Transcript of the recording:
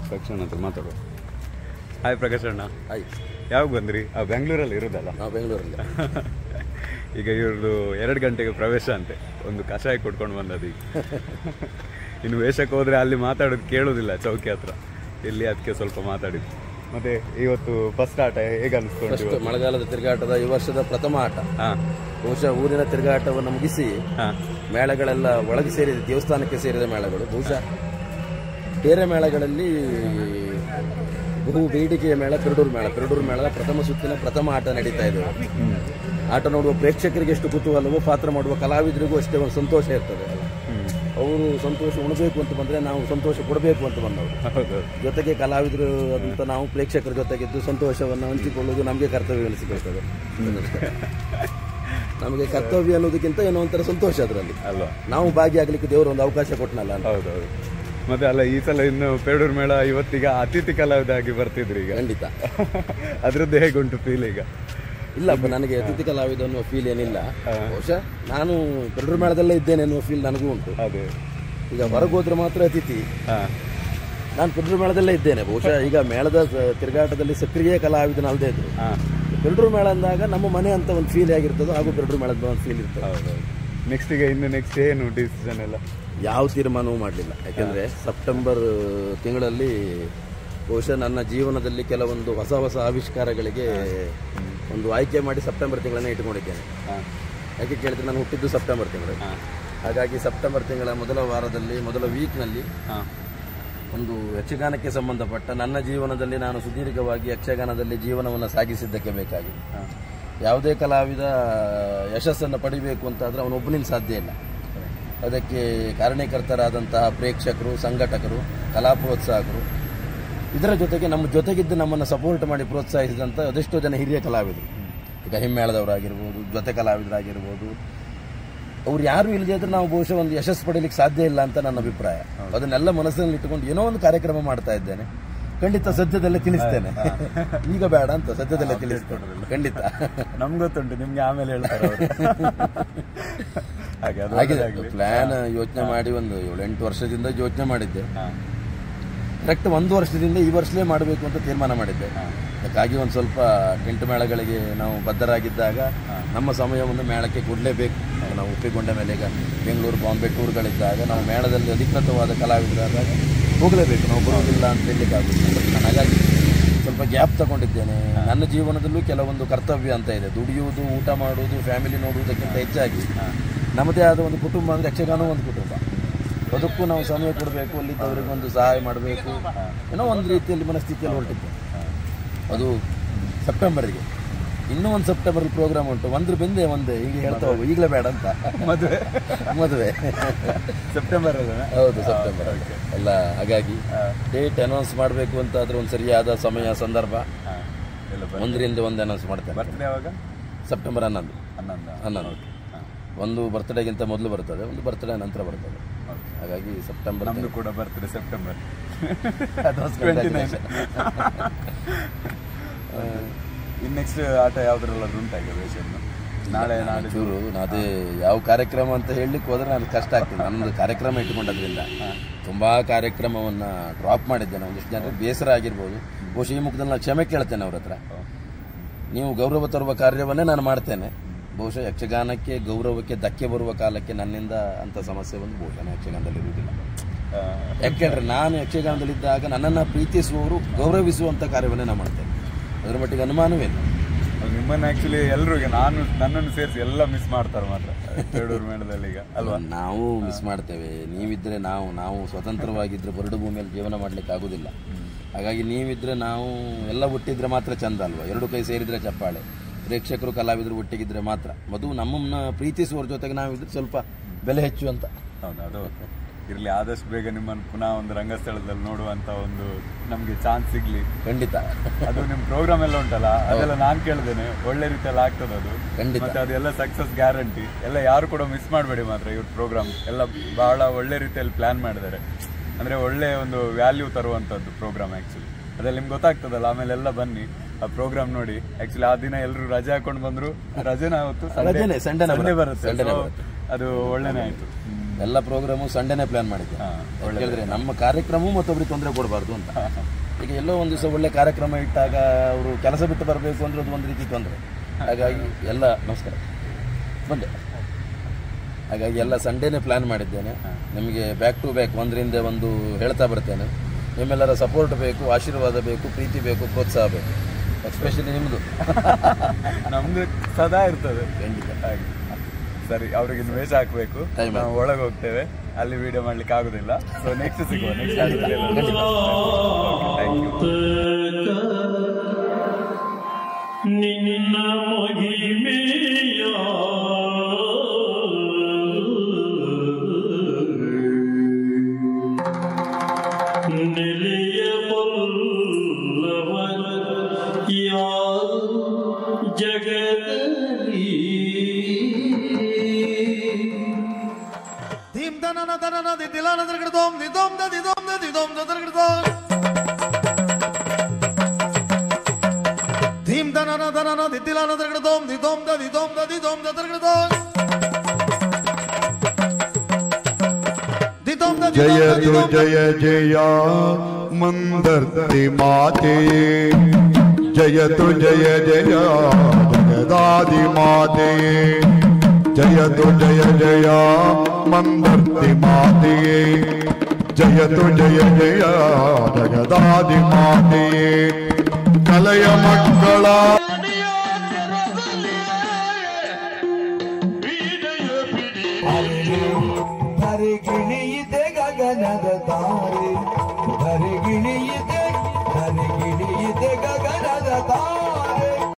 ಪ್ರಕಾಶ್ ಹತ್ರ ಮಾತಾಡುವ ಹಾಯ್ ಪ್ರಕಾಶ್ ಅಣ್ಣ ಹಾಯ್ ಯಾವಾಗ ಬಂದ್ರಿ ಆ ಬೆಂಗಳೂರಲ್ಲಿ ಇರೋದಲ್ಲ ನಾವು ಬೆಂಗಳೂರಲ್ಲಿ ಈಗ ಇವ್ರದ್ದು ಎರಡು ಗಂಟೆಗೆ ಪ್ರವೇಶ ಅಂತೆ ಒಂದು ಕಷಾಯ ಕೊಟ್ಕೊಂಡು ಬಂದದ್ದು ಈಗ ಇನ್ನು ವೇಷಕ್ಕೆ ಹೋದ್ರೆ ಅಲ್ಲಿ ಮಾತಾಡೋದು ಕೇಳೋದಿಲ್ಲ ಚೌಕಿ ಹತ್ರ ಇಲ್ಲಿ ಅದಕ್ಕೆ ಸ್ವಲ್ಪ ಮಾತಾಡಿದ್ದು ಮತ್ತೆ ಇವತ್ತು ಫಸ್ಟ್ ಆಟ ಹೇಗೆ ಅನಿಸ್ಕೊಂಡು ಫಸ್ಟ್ ಮಳೆಗಾಲದ ತಿರುಗಾಟದ ಈ ವರ್ಷದ ಪ್ರಥಮ ಆಟ ಹಾಂ ಬಹುಶಃ ಊರಿನ ತಿರುಗಾಟವನ್ನು ಮುಗಿಸಿ ಹಾಂ ಮೇಳಗಳೆಲ್ಲ ಒಳಗೆ ಸೇರಿದ ದೇವಸ್ಥಾನಕ್ಕೆ ಸೇರಿದ ಮೇಳಗಳು ಬಹುಶಃ ಬೇರೆ ಮೇಳಗಳಲ್ಲಿ ಬಹು ಬೇಡಿಕೆಯ ಮೇಳ ಪೆರಡೂರು ಮೇಳ ಪೆರಡೂರು ಮೇಳದ ಪ್ರಥಮ ಸುತ್ತಿನ ಪ್ರಥಮ ಆಟ ನಡೀತಾ ಇದೆ ಆಟ ನೋಡುವ ಪ್ರೇಕ್ಷಕರಿಗೆ ಎಷ್ಟು ಕುತೂಹಲವೋ ಪಾತ್ರ ಮಾಡುವ ಕಲಾವಿದರಿಗೂ ಅಷ್ಟೇ ಒಂದು ಸಂತೋಷ ಇರ್ತದೆ ಅವರು ಸಂತೋಷ ಉಣಬೇಕು ಅಂತ ಬಂದರೆ ನಾವು ಸಂತೋಷ ಕೊಡಬೇಕು ಅಂತ ಬಂದವರು ಹೌದು ಜೊತೆಗೆ ಕಲಾವಿದರು ಅಂತ ನಾವು ಪ್ರೇಕ್ಷಕರ ಜೊತೆಗಿದ್ದು ಸಂತೋಷವನ್ನು ಹಂಚಿಕೊಳ್ಳುವುದು ನಮಗೆ ಕರ್ತವ್ಯ ಅನಿಸಿಕೊಳ್ತದೆ ನಮಗೆ ಕರ್ತವ್ಯ ಅನ್ನೋದಕ್ಕಿಂತ ಏನೋ ಒಂಥರ ಸಂತೋಷ ಅದರಲ್ಲಿ ಅಲ್ವಾ ನಾವು ಭಾಗಿಯಾಗಲಿಕ್ಕೆ ದೇವರು ಒಂದು ಅವಕಾಶ ಕೊಟ್ಟನಲ್ಲ ಅಂತ ಹೌದು ಹೌದು ಮತ್ತೆ ಅಲ್ಲ ಈ ಸಲ ಇನ್ನು ಪೇಡೂರ್ ಮೇಳ ಇವತ್ತೀಗ ಅತಿಥಿ ಕಲಾವಿದಾಗಿ ಬರ್ತಿದ್ರಿ ಈಗ ಖಂಡಿತ ಅದ್ರದ್ದು ಹೇಗುಂಟು ಫೀಲ್ ಈಗ ಇಲ್ಲಪ್ಪ ನನಗೆ ಅತಿಥಿ ಕಲಾವಿದ ಅನ್ನುವ ಫೀಲ್ ಏನಿಲ್ಲ ಬಹುಶಃ ನಾನು ಪೆರಡೂರು ಮೇಳದಲ್ಲೇ ಇದ್ದೇನೆ ಅನ್ನುವ ಫೀಲ್ ನನಗೂ ಉಂಟು ಅದೇ ಈಗ ಹೊರಗೆ ಹೋದ್ರೆ ಮಾತ್ರ ಅತಿಥಿ ಹಾಂ ನಾನು ಪೆರಡೂರು ಮೇಳದಲ್ಲೇ ಇದ್ದೇನೆ ಬಹುಶಃ ಈಗ ಮೇಳದ ಸ- ತಿರುಗಾಟದಲ್ಲಿ ಸಕ್ರಿಯ ಕಲಾವಿದನಲ್ಲದೆ ಇದ್ರು ಹಾಂ ಪೆರಡೂರು ಮೇಳ ಅಂದಾಗ ನಮ್ಮ ಮನೆ ಅಂತ ಒಂದು ಫೀಲ್ ಆಗಿರ್ತದೋ ಹಾಗೂ ಪೆರಡೂರು ಮೇಳದ ಒಂದು ಫೀಲ್ ಇರ್ತದೆ ಹೌದು ನೆಕ್ಸ್ಟ್ ಈಗ ಇನ್ನು ನೆಕ್ಸ್ಟ್ ಏನು ಡಿಸಿಷನ್ ಎಲ್ಲ ಯಾವ ತೀರ್ಮಾನವೂ ಮಾಡಲಿಲ್ಲ ಯಾಕೆಂದರೆ ಸೆಪ್ಟೆಂಬರ್ ತಿಂಗಳಲ್ಲಿ ಬಹುಶಃ ನನ್ನ ಜೀವನದಲ್ಲಿ ಕೆಲವೊಂದು ಹೊಸ ಹೊಸ ಆವಿಷ್ಕಾರಗಳಿಗೆ ಒಂದು ಆಯ್ಕೆ ಮಾಡಿ ಸೆಪ್ಟೆಂಬರ್ ತಿಂಗಳನ್ನೇ ಇಟ್ಕೊಂಡಿದ್ದೇನೆ ಹಾಂ ಯಾಕೆ ಕೇಳಿದ್ರೆ ನಾನು ಹುಟ್ಟಿದ್ದು ಸೆಪ್ಟೆಂಬರ್ ತಿಂಗಳು ಹಾಂ ಹಾಗಾಗಿ ಸೆಪ್ಟೆಂಬರ್ ತಿಂಗಳ ಮೊದಲ ವಾರದಲ್ಲಿ ಮೊದಲ ವೀಕ್ನಲ್ಲಿ ಹಾಂ ಒಂದು ಯಕ್ಷಗಾನಕ್ಕೆ ಸಂಬಂಧಪಟ್ಟ ನನ್ನ ಜೀವನದಲ್ಲಿ ನಾನು ಸುದೀರ್ಘವಾಗಿ ಯಕ್ಷಗಾನದಲ್ಲಿ ಜೀವನವನ್ನು ಸಾಗಿಸಿದ್ದಕ್ಕೆ ಬೇಕಾಗಿ ಹಾಂ ಯಾವುದೇ ಕಲಾವಿದ ಯಶಸ್ಸನ್ನು ಪಡಿಬೇಕು ಅಂತಾದರೆ ಅವನೊಬ್ಬನಿಂದ ಸಾಧ್ಯ ಇಲ್ಲ ಅದಕ್ಕೆ ಕಾರಣೀಕರ್ತರಾದಂತಹ ಪ್ರೇಕ್ಷಕರು ಸಂಘಟಕರು ಕಲಾ ಪ್ರೋತ್ಸಾಹಕರು ಇದರ ಜೊತೆಗೆ ನಮ್ಮ ಜೊತೆಗಿದ್ದು ನಮ್ಮನ್ನು ಸಪೋರ್ಟ್ ಮಾಡಿ ಪ್ರೋತ್ಸಾಹಿಸಿದಂಥ ಅದೆಷ್ಟೋ ಜನ ಹಿರಿಯ ಕಲಾವಿದರು ಈಗ ಹಿಮ್ಮೇಳದವರಾಗಿರ್ಬೋದು ಜೊತೆ ಕಲಾವಿದರಾಗಿರ್ಬೋದು ಅವ್ರು ಯಾರು ಇಲ್ಲದೆ ಇದ್ರೆ ನಾವು ಬಹುಶಃ ಒಂದು ಯಶಸ್ಸು ಪಡೀಲಿಕ್ಕೆ ಸಾಧ್ಯ ಇಲ್ಲ ಅಂತ ನನ್ನ ಅಭಿಪ್ರಾಯ ಅದನ್ನೆಲ್ಲ ಮನಸ್ಸಿನಲ್ಲಿ ಇಟ್ಟುಕೊಂಡು ಏನೋ ಒಂದು ಕಾರ್ಯಕ್ರಮ ಮಾಡ್ತಾ ಇದ್ದೇನೆ ಖಂಡಿತ ಸದ್ಯದಲ್ಲೇ ತಿಳಿಸ್ತೇನೆ ಈಗ ಬೇಡ ಅಂತ ಸದ್ಯದಲ್ಲೇ ತಿಳಿಸ್ತೇನೆ ಖಂಡಿತ ನಮ್ಗೆ ಗೊತ್ತುಂಟು ನಿಮ್ಗೆ ಆಮೇಲೆ ಹೇಳ್ತಾರೆ ಅವ್ರು. ಹಾಗೆ ಅದು ಆಗಿದೆ ಒಳ್ಳೆದಾಗ್ಲಿ. ಪ್ಲಾನ್ ಯೋಚನೆ ಮಾಡಿ ಒಂದು ಏಳೆಂಟು ವರ್ಷದಿಂದ ಯೋಚನೆ ಮಾಡಿದ್ದೆ ಹಾಂ ಕರೆಕ್ಟ್ ಒಂದು ವರ್ಷದಿಂದ ಈ ವರ್ಷಲೇ ಮಾಡಬೇಕು ಅಂತ ತೀರ್ಮಾನ ಮಾಡಿದ್ದೆ ಅದಕ್ಕಾಗಿ ಒಂದು ಸ್ವಲ್ಪ ಟೆಂಟ್ ಮೇಳಗಳಿಗೆ ನಾವು ಬದ್ಧರಾಗಿದ್ದಾಗ ನಮ್ಮ ಸಮಯವನ್ನು ಮೇಳಕ್ಕೆ ಕೊಡಲೇಬೇಕು ನಾವು ಒಪ್ಪಿಕೊಂಡ ಮೇಲೆ ಈಗ ಬೆಂಗಳೂರು ಬಾಂಬೆ ಟೂರ್ಗಳಿದ್ದಾಗ ನಾವು ಮೇಳದಲ್ಲಿ ಅಧಿಕೃತವಾದ ಕಲಾವಿದರಾದಾಗ ಹೋಗಲೇಬೇಕು ನಾವು ಬರೋದಿಲ್ಲ ಅಂತ ಹೇಳಲಿಕ್ಕಾಗುತ್ತೆ ನಾನು ಹಾಗಾಗಿ ಸ್ವಲ್ಪ ಗ್ಯಾಪ್ ತಗೊಂಡಿದ್ದೇನೆ ನನ್ನ ಜೀವನದಲ್ಲೂ ಕೆಲವೊಂದು ಕರ್ತವ್ಯ ಅಂತ ಇದೆ ದುಡಿಯುವುದು ಊಟ ಮಾಡುವುದು ಫ್ಯಾಮಿಲಿ ನೋಡುವುದಕ್ಕಿಂತ ಹೆಚ್ಚಾಗಿ ನಮ್ಮದೇ ಆದ ಒಂದು ಕುಟುಂಬ ಅಂದರೆ ಯಕ್ಷಗಾನವೂ ಒಂದು ಕುಟುಂಬ ಅದಕ್ಕೂ ನಾವು ಸಮಯ ಕೊಡಬೇಕು ಅಲ್ಲಿದ್ದವರಿಗೆ ಒಂದು ಸಹಾಯ ಮಾಡಬೇಕು ಏನೋ ಒಂದು ರೀತಿಯಲ್ಲಿ ಮನಸ್ಥಿತಿಯಲ್ಲಿ ಹೊರಟಿದ್ದೆ ಅದು ಸೆಪ್ಟೆಂಬರ್ಗೆ ಇನ್ನೂ ಒಂದು ಸೆಪ್ಟೆಂಬರ್ ಪ್ರೋಗ್ರಾಮ್ ಉಂಟು ಒಂದ್ರ ಬೆಂದೆ ಒಂದೇ ಈಗ ಹೇಳ್ತಾ ಹೋಗು ಈಗಲೇ ಬೇಡ ಅಂತ ಮದುವೆ ಮದುವೆ ಸೆಪ್ಟೆಂಬರ್ ಅಲ್ಲ ಹೌದು ಸೆಪ್ಟೆಂಬರ್ ಎಲ್ಲ ಹಾಗಾಗಿ ಡೇಟ್ ಅನೌನ್ಸ್ ಮಾಡಬೇಕು ಅಂತ ಆದ್ರೆ ಒಂದು ಸರಿಯಾದ ಸಮಯ ಸಂದರ್ಭ ಹಾಂ ಎಲ್ಲ ಒಂದರಿಂದ ಒಂದು ಅನೌನ್ಸ್ ಮಾಡ್ತೇನೆ ಬರ್ತ್ಡೇ ಯಾವಾಗ ಸೆಪ್ಟೆಂಬರ್ ಹನ್ನೊಂದು ಹನ್ನೊಂದು ಹನ್ನೊಂದು ಒಂದು ಬರ್ತ್ಡೇಗಿಂತ ಮೊದಲು ಬರ್ತದೆ ಒಂದು ಬರ್ತ್ಡೇ ನಂತರ ಬರ್ತದೆ ಹಾಗಾಗಿ ಸೆಪ್ಟೆಂಬರ್ ನಮ್ದು ಕೂಡ birthday September Advance twenty nine congratulations. ಇನ್ನು ನೆಕ್ಸ್ಟ್ ಆಟ ಯಾವ್ದ್ರಲ್ಲಾದ್ರೂ ಉಂಟಾಗ ವೇಷನ್ನು ನಾಳೆ ನಾಳೆ ಚೂರು ಅದೇ ಯಾವ ಕಾರ್ಯಕ್ರಮ ಅಂತ ಹೇಳಲಿಕ್ಕೆ ಹೋದ್ರೆ ನನಗೆ ಕಷ್ಟ ಆಗ್ತದೆ ನನ್ನದು ಕಾರ್ಯಕ್ರಮ ಇಟ್ಕೊಂಡದ್ರಿಂದ ತುಂಬಾ ಕಾರ್ಯಕ್ರಮವನ್ನ ಡ್ರಾಪ್ ಮಾಡಿದ್ದೇನೆ ಒಂದಿಷ್ಟು ಜನರಿಗೆ ಬೇಸರ ಆಗಿರ್ಬೋದು ಬಹುಶಃ ಈ ಮುಖದಲ್ಲಿ ನಾನು ಕ್ಷಮೆ ಕೇಳ್ತೇನೆ ಅವ್ರ ಹತ್ರ ನೀವು ಗೌರವ ತರುವ ಕಾರ್ಯವನ್ನೇ ನಾನು ಮಾಡ್ತೇನೆ ಬಹುಶಃ ಯಕ್ಷಗಾನಕ್ಕೆ ಗೌರವಕ್ಕೆ ಧಕ್ಕೆ ಬರುವ ಕಾಲಕ್ಕೆ ನನ್ನಿಂದ ಅಂತ ಸಮಸ್ಯೆ ಒಂದು ಬಹುಶಃ ನಾನು ಯಕ್ಷಗಾನದಲ್ಲಿ ಇರುವುದಿಲ್ಲ ಆ, ಯಾಕೆಂದ್ರೆ ನಾನು ಯಕ್ಷಗಾನದಲ್ಲಿದ್ದಾಗ ನನ್ನನ್ನು ಪ್ರೀತಿಸುವವರು ಗೌರವಿಸುವಂಥ ಕಾರ್ಯವನ್ನೇ ನಾನು ಮಾಡ್ತೇನೆ ಅದರ ಮಟ್ಟಿಗೆ ಅನುಮಾನವೇನು ಅದು ನಿಮ್ಮನ್ನ ಆಕ್ಚುಲಿ ಎಲ್ರಿಗೆ ನಾನು ನನ್ನನ್ನು ಸೇರಿಸಿ ಎಲ್ಲ ಮಿಸ್ ಮಾಡ್ತಾರೆ ಮಾತ್ರ ಪೇಡೂರು ಮೇಳದಲ್ಲಿ ಈಗ ಅಲ್ವಾ ನಾವು ಮಿಸ್ ಮಾಡ್ತೇವೆ ನೀವಿದ್ರೆ ನಾವು ನಾವು ಸ್ವತಂತ್ರವಾಗಿದ್ರೆ ಬರಡು ಭೂಮಿಯಲ್ಲಿ ಜೀವನ ಮಾಡ್ಲಿಕ್ಕೆ ಆಗುದಿಲ್ಲ ಹಾಗಾಗಿ ನೀವಿದ್ರೆ ನಾವು ಎಲ್ಲ ಒಟ್ಟಿದ್ರೆ ಮಾತ್ರ ಚಂದ ಅಲ್ವಾ ಎರಡು ಕೈ ಸೇರಿದ್ರೆ ಚಪ್ಪಾಳೆ ಪ್ರೇಕ್ಷಕರು ಕಲಾವಿದರು ಒಟ್ಟಿಗಿದ್ರೆ ಮಾತ್ರ ಮದು ನಮ್ಮನ್ನ ಪ್ರೀತಿಸುವವ್ರ ಜೊತೆಗೆ ನಾವಿದ್ರೆ ಸ್ವಲ್ಪ ಬೆಲೆ ಹೆಚ್ಚು ಅಂತ ಹೌದು ಅದು ಇರ್ಲಿ ಆದಷ್ಟು ಬೇಗ ನಿಮ್ಮನ್ನು ಪುನಃ ಒಂದು ರಂಗಸ್ಥಳದಲ್ಲಿ ನೋಡುವಂತ ಒಂದು ನಮ್ಗೆ ಚಾನ್ಸ್ ಸಿಗ್ಲಿ ಖಂಡಿತ ಅದು ನಿಮ್ ಪ್ರೋಗ್ರಾಮ್ ಎಲ್ಲ ಉಂಟಲ್ಲ ಅದೆಲ್ಲ ನಾನ್ ಕೇಳ್ದೇನೆ ಒಳ್ಳೆ ರೀತಿಯಲ್ಲಿ ಆಗ್ತದೆ ಅದು ಖಂಡಿತ. ಮತ್ತೆ ಅದೆಲ್ಲ ಸಕ್ಸಸ್ ಗ್ಯಾರಂಟಿ ಎಲ್ಲ ಯಾರು ಕೂಡ ಮಿಸ್ ಮಾಡಬೇಡಿ ಮಾತ್ರ ಇವ್ರ ಪ್ರೋಗ್ರಾಮ್ ಎಲ್ಲ ಬಹಳ ಒಳ್ಳೆ ರೀತಿಯಲ್ಲಿ ಪ್ಲಾನ್ ಮಾಡಿದ್ದಾರೆ ಅಂದ್ರೆ ಒಳ್ಳೆ ಒಂದು ವ್ಯಾಲ್ಯೂ ತರುವಂತದ್ದು ಪ್ರೋಗ್ರಾಮ್ ಆಕ್ಚುಲಿ ಅದ್ರಲ್ಲಿ ನಿಮ್ಗೆ ಗೊತ್ತಾಗ್ತದಲ್ಲ ಆಮೇಲೆ ಎಲ್ಲ ಬನ್ನಿ ಆ ಪ್ರೋಗ್ರಾಮ್ ನೋಡಿ ಆಕ್ಚುಲಿ ಆ ದಿನ ಎಲ್ಲರೂ ರಜೆ ಹಾಕೊಂಡು ಬಂದ್ರು ರಜೆನ ಅವತ್ತು ರಜೆನೆ, Sunday ನೇ ಸಂಡೇ ಬರುತ್ತೆ. ಬರುತ್ತೆ Sunday ನೇ So, ಬರುತ್ತೆ. ಅದು ಒಳ್ಳೆನೇ ಆಯ್ತು ಹ್ಮ್. ಎಲ್ಲ ಪ್ರೋಗ್ರಾಮು ಸಂಡೇನೇ ಪ್ಲಾನ್ ಮಾಡಿದ್ದೆ ಹಾ, ಯಾಕೆ ಹೇಳಿದ್ರೆ ನಮ್ಮ ಕಾರ್ಯಕ್ರಮವೂ ಮತ್ತೊಬ್ಬರಿಗೆ ತೊಂದರೆ ಕೊಡಬಾರ್ದು ಅಂತ ಈಗ ಎಲ್ಲೋ ಒಂದು ದಿವಸ ಒಳ್ಳೆ ಕಾರ್ಯಕ್ರಮ ಇಟ್ಟಾಗ ಅವರು ಕೆಲಸ ಬಿಟ್ಟು ಬರಬೇಕು ಅಂದ್ರೆ ಅದು ಒಂದು ರೀತಿ ತೊಂದರೆ ಹಾಗಾಗಿ ಎಲ್ಲ ನಮಸ್ಕಾರ ಬಂದೆ ಹಾಗಾಗಿ ಎಲ್ಲ ಸಂಡೇನೇ ಪ್ಲಾನ್ ಮಾಡಿದ್ದೇನೆ ನಿಮಗೆ ಬ್ಯಾಕ್ ಟು ಬ್ಯಾಕ್ ಒಂದರಿಂದ ಒಂದು ಹೇಳ್ತಾ ಬರ್ತೇನೆ ನಿಮ್ಮೆಲ್ಲರ ಸಪೋರ್ಟ್ ಬೇಕು ಆಶೀರ್ವಾದ ಬೇಕು ಪ್ರೀತಿ ಬೇಕು ಪ್ರೋತ್ಸಾಹ ಬೇಕು ಎಸ್ಪೆಷಲಿ ನಿಮ್ಮದು ನಮ್ದು ಸದಾ ಇರ್ತದೆ ಖಂಡಿತ ಹಾಗೆ ಸರಿ ಅವ್ರಿಗೆ ವೇಷ ಹಾಕ್ಬೇಕು Time ನಾವು ಒಳಗೆ ಹೋಗ್ತೇವೆ ಅಲ್ಲಿ ವಿಡಿಯೋ ಮಾಡ್ಲಿಕ್ಕೆ ಆಗುದಿಲ್ಲ ಸೊ ನೆಕ್ಸ್ಟ್ ಸಿಗುವ ನೆಕ್ಸ್ಟ್ ಥ್ಯಾಂಕ್ ಯು ನಿನ್ನ ಮಹಿಮೆಯ ನೆಲೆಯಬಲ್ಲವ ಯಾರು ಜಗದಲ್ಲಿ ಧೀಂ ದನನ ದನನ ದಿ ದಿಲಾನ ದರ್ಗಡದೋಂ ದಿದೋಂ ದ ದಿದೋಂ ದ ದಿದೋಂ ದ ದರ್ಗಡದೋಂ ಧೀಂ ದನನ ದನನ ದಿ ದಿಲಾನ ದರ್ಗಡದೋಂ ದಿದೋಂ ದ ದಿದೋಂ ದ ದಿದೋಂ ದ ದರ್ಗಡದೋಂ ದಿದೋಂ ದ ದಿದೋಂ ದ ಜಯತು ದಿದೋಂ ದ ಜಯ ಜಯ ಮಂದರ್ತಿ ಮಾತೆ ಜಯತು ಜಯ ಜಯ ಜಗದಾದಿ ಮಾತೆ ಜಯತು ಜಯ ಜಯ ಮಂದರ್ತಿ ಮಾತೆ ಜಯತು ಜಯ ಜಯ ಜಗದಾದಿ ಮಾತೆ ಕಲೆಯ ಮಕ್ಕಳ ಧರೆಗಿಣಿಯಿದೆ ಗಗನದ ತಾರೆ ಧರೆಗಿಣಿಯಿದೆ ಧರೆಗಿಣಿಯಿದೆ ಗಗನದ ತಾರೆ